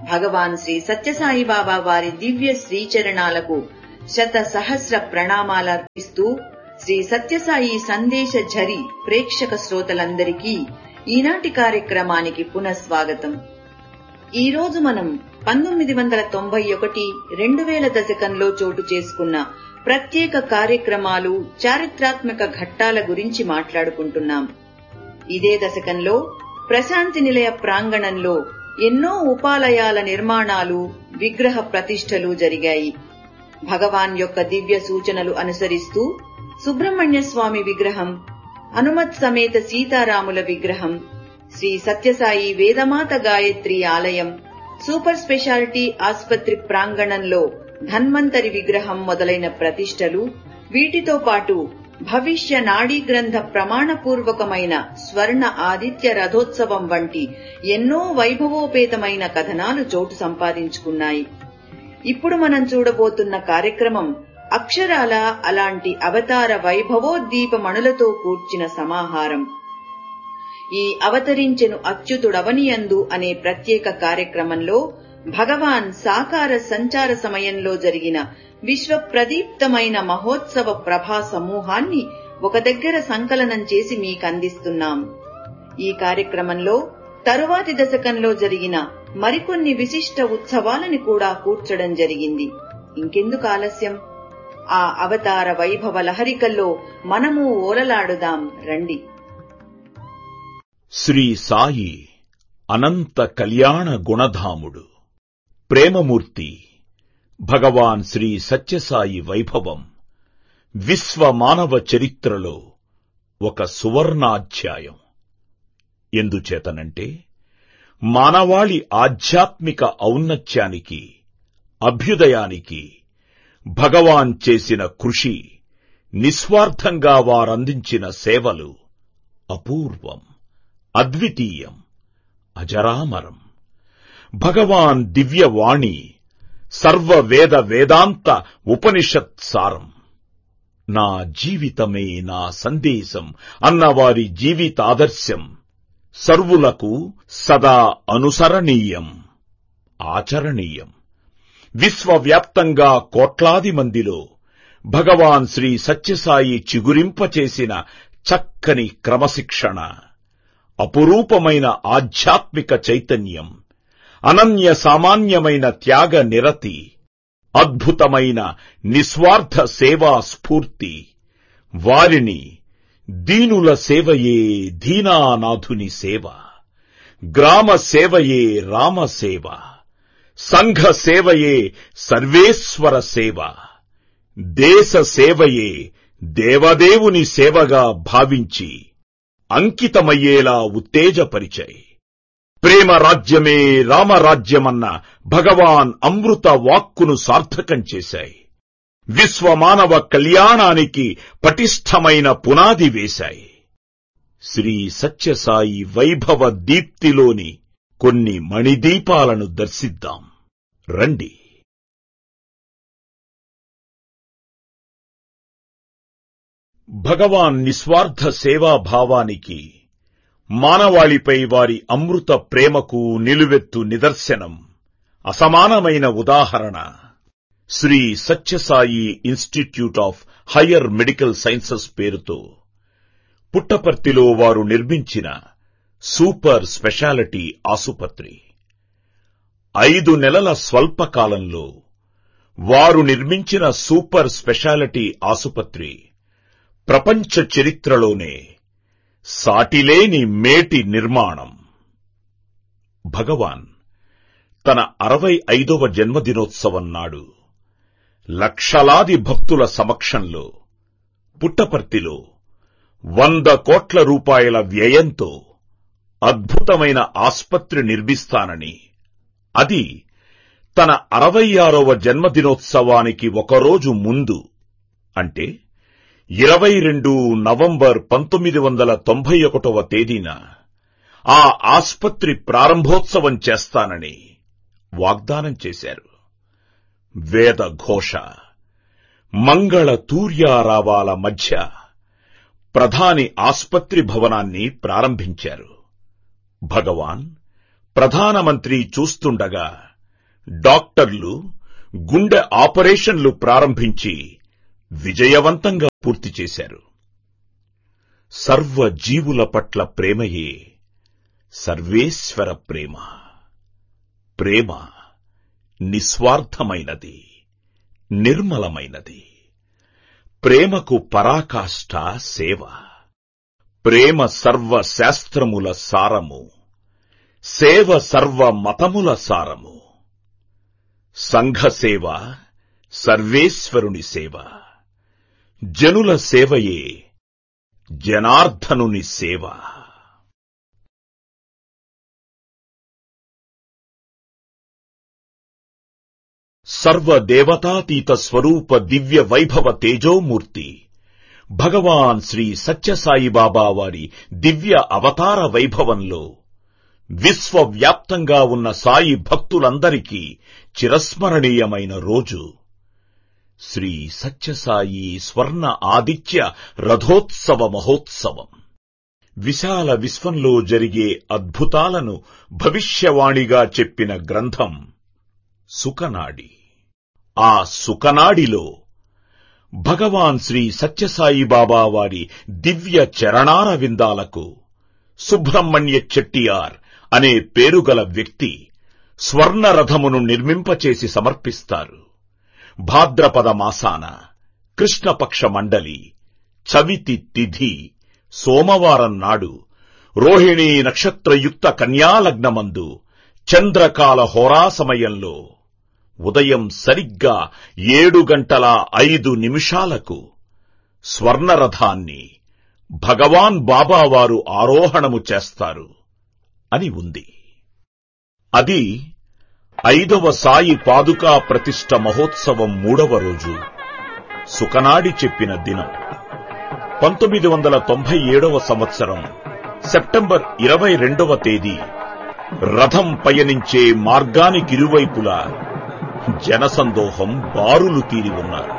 భగవాన్ శ్రీ సత్యసాయి బాబా వారి దివ్య శ్రీచరణాలకు శత సహస్ర ప్రణామాలర్పిస్తూ శ్రీ సత్యసాయి సందేశ ఝరి ప్రేక్షక శ్రోతలందరికీ ఈనాటి కార్యక్రమానికి పునఃస్వాగతం ఈ రోజు మనం పంతొమ్మిది వందల తొంభై ఒకటి రెండు వేల దశకంలో చోటు చేసుకున్న ప్రత్యేక కార్యక్రమాలు చారిత్రాత్మక ఘట్టాల గురించి మాట్లాడుకుంటున్నాం ఇదే దశకంలో ప్రశాంతి నిలయ ప్రాంగణంలో ఎన్నో ఉపాలయాల నిర్మాణాలు విగ్రహ ప్రతిష్టలు జరిగాయి భగవాన్ యొక్క దివ్య సూచనలు అనుసరిస్తూ సుబ్రహ్మణ్య స్వామి విగ్రహం హనుమత్ సమేత సీతారాముల విగ్రహం శ్రీ సత్యసాయి వేదమాత గాయత్రి ఆలయం సూపర్ స్పెషాలిటీ ఆస్పత్రి ప్రాంగణంలో ధన్వంతరి విగ్రహం మొదలైన ప్రతిష్టలు వీటితో పాటు భవిష్య నాడీ గ్రంథ ప్రమాణపూర్వకమైన స్వర్ణ ఆదిత్య రథోత్సవం వంటి ఎన్నో వైభవోపేతమైన కథనాలు చోటు సంపాదించుకున్నాయి ఇప్పుడు మనం చూడబోతున్న కార్యక్రమం అక్షరాల అలాంటి అవతార వైభవోద్దీపమణులతో కూర్చిన సమాహారం ఈ అవతరించెను అచ్యుతుడవనియందు అనే ప్రత్యేక కార్యక్రమంలో భగవాన్ సాకార సంచార సమయంలో జరిగిన విశ్వ ప్రదీప్తమైన మహోత్సవ ప్రభా సమూహాన్ని ఒక దగ్గర సంకలనం చేసి మీకందిస్తున్నాం ఈ కార్యక్రమంలో తరువాతి దశకంలో జరిగిన మరికొన్ని విశిష్ట ఉత్సవాలని కూడా కూర్చడం జరిగింది ఇంకెందుకు ఆలస్యం ఆ అవతార వైభవ లహరికల్లో మనము ఓలలాడుదాం రండి శ్రీ సాయి అనంత కళ్యాణ గుణధాముడు ప్రేమమూర్తి భగవాన్ శ్రీ సత్యసాయి వైభవం విశ్వ మానవ చరిత్రలో ఒక సువర్ణాధ్యాయం ఎందుచేతనంటే మానవాళి ఆధ్యాత్మిక ఔన్నత్యానికి అభ్యుదయానికి భగవాన్ చేసిన కృషి నిస్వార్థంగా వారందించిన సేవలు అపూర్వం అద్వితీయం అజరామరం భగవాన్ దివ్యవాణి సర్వవేద వేదాంత ఉపనిషత్ సారం నా జీవితమే నా సందేశం అన్నవారి జీవితాదర్శం సర్వులకు సదా అనుసరణీయం ఆచరణీయం విశ్వవ్యాప్తంగా కోట్లాది మందిలో భగవాన్ శ్రీ సత్యసాయి చిగురింపచేసిన చక్కని క్రమశిక్షణ అపురూపమైన ఆధ్యాత్మిక చైతన్యం అనన్య సామాన్యమైన త్యాగ నిరతి అద్భుతమైన నిస్వార్థ సేవా స్ఫూర్తి వారిని దీనుల సేవయే దీనానాథుని సేవ గ్రామ సేవయే రామ సేవ సంఘ సేవయే సర్వేశ్వర సేవ దేశ సేవయే దేవదేవుని సేవగా భావించి అంకితమయ్యేలా ఉత్తేజపరిచాయి ప్రేమ రాజ్యమే రామరాజ్యమన్న భగవాన్ అమృత వాక్కును సార్థకం చేశాయి విశ్వమానవ కళ్యాణానికి పటిష్టమైన పునాది వేశాయి శ్రీ సత్యసాయి వైభవ దీప్తిలోని కొన్ని మణిదీపాలను దర్శిద్దాం రండి భగవాన్ నిస్వార్థ సేవాభావానికి మానవాళిపై వారి అమృత ప్రేమకు నిలువెత్తు నిదర్శనం అసమానమైన ఉదాహరణ Shri Sathya Sai institute of higher medical sciences పేరుతో పుట్టపర్తిలో వారు నిర్మించిన సూపర్ స్పెషాలిటీ ఆసుపత్రి ఐదు నెలల స్వల్పకాలంలో వారు నిర్మించిన సూపర్ స్పెషాలిటీ ఆసుపత్రి ప్రపంచ చరిత్రలోనే సాటిలేని మేటి నిర్మాణం భగవాన్ తన అరవై ఐదవ జన్మదినోత్సవం నాడు లక్షలాది భక్తుల సమక్షంలో పుట్టపర్తిలో వంద కోట్ల రూపాయల వ్యయంతో అద్భుతమైన ఆస్పత్రి నిర్మిస్తానని అది తన అరవై ఆరవ జన్మదినోత్సవానికి ఒకరోజు ముందు అంటే ఇరవై రెండు నవంబర్ పంతొమ్మిది వందల తొంభై ఒకటవ తేదీన ఆ ఆస్పత్రి ప్రారంభోత్సవం చేస్తానని వాగ్దానం చేశారు వేద ఘోష మంగళ తూర్యారావాల మధ్య ప్రధాని ఆస్పత్రి భవనాన్ని ప్రారంభించారు భగవాన్ ప్రధానమంత్రి చూస్తుండగా డాక్టర్లు గుండె ఆపరేషన్లు ప్రారంభించి విజయవంతంగా పూర్తి చేశారు సర్వ జీవుల పట్ల ప్రేమయే సర్వేశ్వర ప్రేమ ప్రేమ నిస్వార్థమైనది నిర్మలమైనది ప్రేమకు పరాకాష్ఠ సేవ ప్రేమ సర్వ శాస్త్రముల సారము సేవ సర్వ మతముల సారము సంఘ సేవ సర్వేశ్వరుని సేవ జనుల సేవయే జనార్దనుని సేవ సర్వదేవతాతీత స్వరూప దివ్య వైభవ తేజోమూర్తి భగవాన్ శ్రీ సత్యసాయిబాబా వారి దివ్య అవతార వైభవంలో విశ్వవ్యాప్తంగా ఉన్న సాయి భక్తులందరికీ చిరస్మరణీయమైన రోజు శ్రీ సత్యసాయి స్వర్ణ ఆదిత్య రథోత్సవ మహోత్సవం విశాల విశ్వంలో జరిగే అద్భుతాలను భవిష్యవాణిగా చెప్పిన గ్రంథం సుకనాడి ఆ సుకనాడిలో భగవాన్ శ్రీ సత్యసాయి బాబా వారి దివ్య చరణార విందాలకు సుబ్రహ్మణ్య చెట్టియార్ అనే పేరుగల వ్యక్తి స్వర్ణరథమును నిర్మింపచేసి సమర్పిస్తారు భాద్రపద మాసాన కృష్ణపక్ష మండలి చవితి తిథి సోమవారం నాడు రోహిణీ నక్షత్రయుక్త కన్యాలగ్నమందు చంద్రకాల హోరా సమయంలో ఉదయం సరిగ్గా ఏడు గంటల ఐదు నిమిషాలకు స్వర్ణరథాన్ని భగవాన్ బాబావారు ఆరోహణము చేస్తారు అని ఉంది అది ఐదవ సాయి పాదుకా ప్రతిష్ఠ మహోత్సవం మూడవ రోజు సుకనాడి చెప్పిన దినం పంతొమ్మిది వందల తొంభై ఏడవ సంవత్సరం సెప్టెంబర్ ఇరవై రెండవ తేదీ రథం పయనించే మార్గానికిరువైపులా జనసందోహం బారులు తీరి ఉన్నారు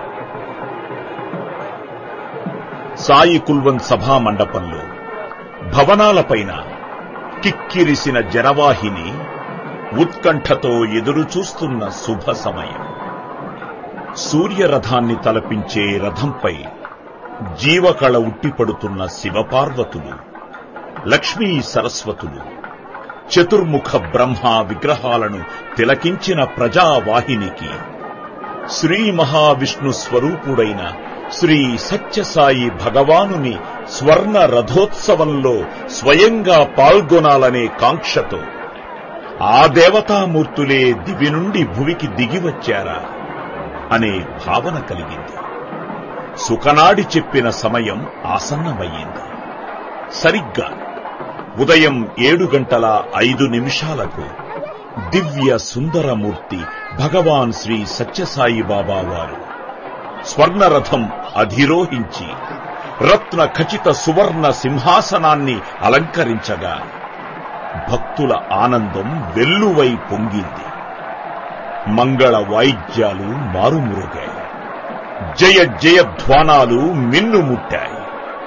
సాయి కుల్వన్ సభా మండపంలో భవనాలపైన కిక్కిరిసిన జనవాహిని ఉత్కంఠతో ఎదురుచూస్తున్న శుభ సమయం సూర్యరథాన్ని తలపించే రథంపై జీవకళ ఉట్టిపడుతున్న శివపార్వతులు లక్ష్మీ సరస్వతులు చతుర్ముఖ బ్రహ్మ విగ్రహాలను తిలకించిన ప్రజావాహినికి శ్రీ మహావిష్ణు స్వరూపుడైన శ్రీ సత్యసాయి భగవానుని స్వర్ణ రథోత్సవంలో స్వయంగా పాల్గొనాలనే కాంక్షతో ఆ దేవతామూర్తులే దివి నుండి భువికి దిగివచ్చారా అనే భావన కలిగింది సుకనాడి చెప్పిన సమయం ఆసన్నమయ్యింది సరిగ్గా ఉదయం ఏడు గంటల ఐదు నిమిషాలకు దివ్య సుందరమూర్తి భగవాన్ శ్రీ సత్యసాయి బాబా వారు స్వర్ణరథం అధిరోహించి రత్న ఖచిత సువర్ణ సింహాసనాన్ని అలంకరించగా భక్తుల ఆనందం వెల్లువై పొంగింది మంగళ వాయిద్యాలు మారుమురుగాయి జయ జయధ్వానాలు మిన్నుముట్టాయి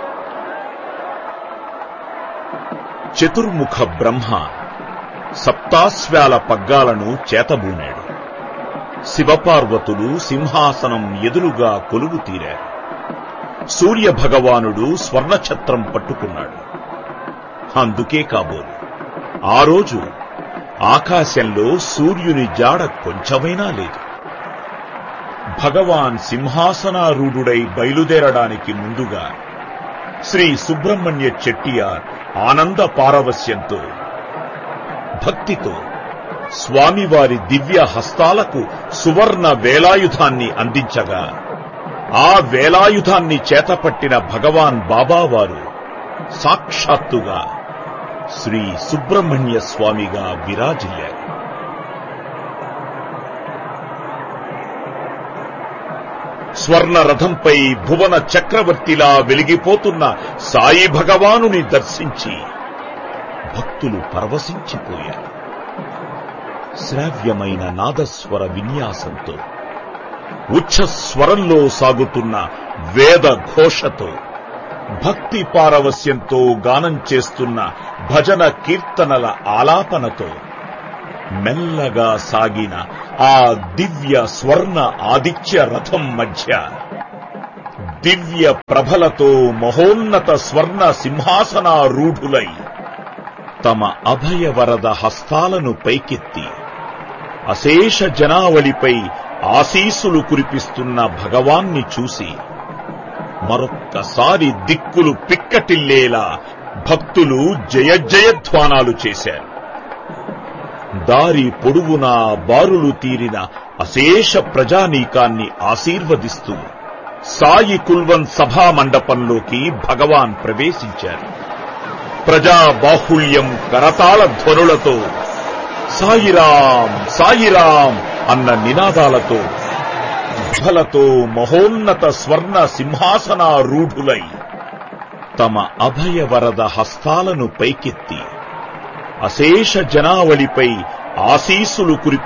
చతుర్ముఖ బ్రహ్మ సప్తాశ్వాల పగ్గాలను చేతబూనాడు శివపార్వతులు సింహాసనం ఎదురుగా కొలువు తీరారు సూర్య భగవానుడు స్వర్ణఛత్రం పట్టుకున్నాడు అందుకే కాబోలు ఆ రోజు ఆకాశంలో సూర్యుని జాడ కొంచెమైనా లేదు భగవాన్ సింహాసనారూఢుడై బయలుదేరడానికి ముందుగా శ్రీ సుబ్రహ్మణ్య చెట్టియార్ ఆనంద పారవస్యంతో భక్తితో స్వామివారి దివ్య హస్తాలకు సువర్ణ వేలాయుధాన్ని అందించగా ఆ వేలాయుధాన్ని చేతపట్టిన భగవాన్ బాబావారు సాక్షాత్తుగా శ్రీ సుబ్రహ్మణ్య స్వామిగా విరాజిల్లారు స్వర్ణ రథంపై భువన చక్రవర్తిలా వెలిగిపోతున్న సాయి భగవానుని దర్శించి భక్తులు పరవశించిపోయారు శ్రావ్యమైన నాదస్వర విన్యాసంతో ఉచ్ఛస్వరంలో సాగుతున్న వేద ఘోషతో భక్తి పారవస్యంతో గానం చేస్తున్న భజన కీర్తనల ఆలాపనతో మెల్లగా సాగిన ఆ దివ్య స్వర్ణ ఆదిత్య రథం మధ్య దివ్య ప్రభలతో మహోన్నత స్వర్ణ సింహాసనారూఢులై తమ అభయవరద హస్తాలను పైకెత్తి అశేష జనావళిపై ఆశీస్సులు కురిపిస్తున్న భగవాన్ని చూసి మరొక్కసారి దిక్కులు పిక్కటిల్లేలా భక్తులు జయజయధ్వానాలు చేశారు దారి పొడుగునా బారులు తీరిన అశేష ప్రజానీకాన్ని ఆశీర్వదిస్తూ సాయి కుల్వన్ సభా మండపంలోకి భగవాన్ ప్రవేశించారు ప్రజా బాహుళ్యం కరతాళ ధ్వనులతో సాయిరాం సాయిరాం అన్న నినాదాలతో ఫలతో మహోన్నత స్వర్ణ సింహాసనారూఢులై తమ అభయవరద హస్తాలను పైకెత్తి అశేష జనావళిపై ఆశీస్సులు కురి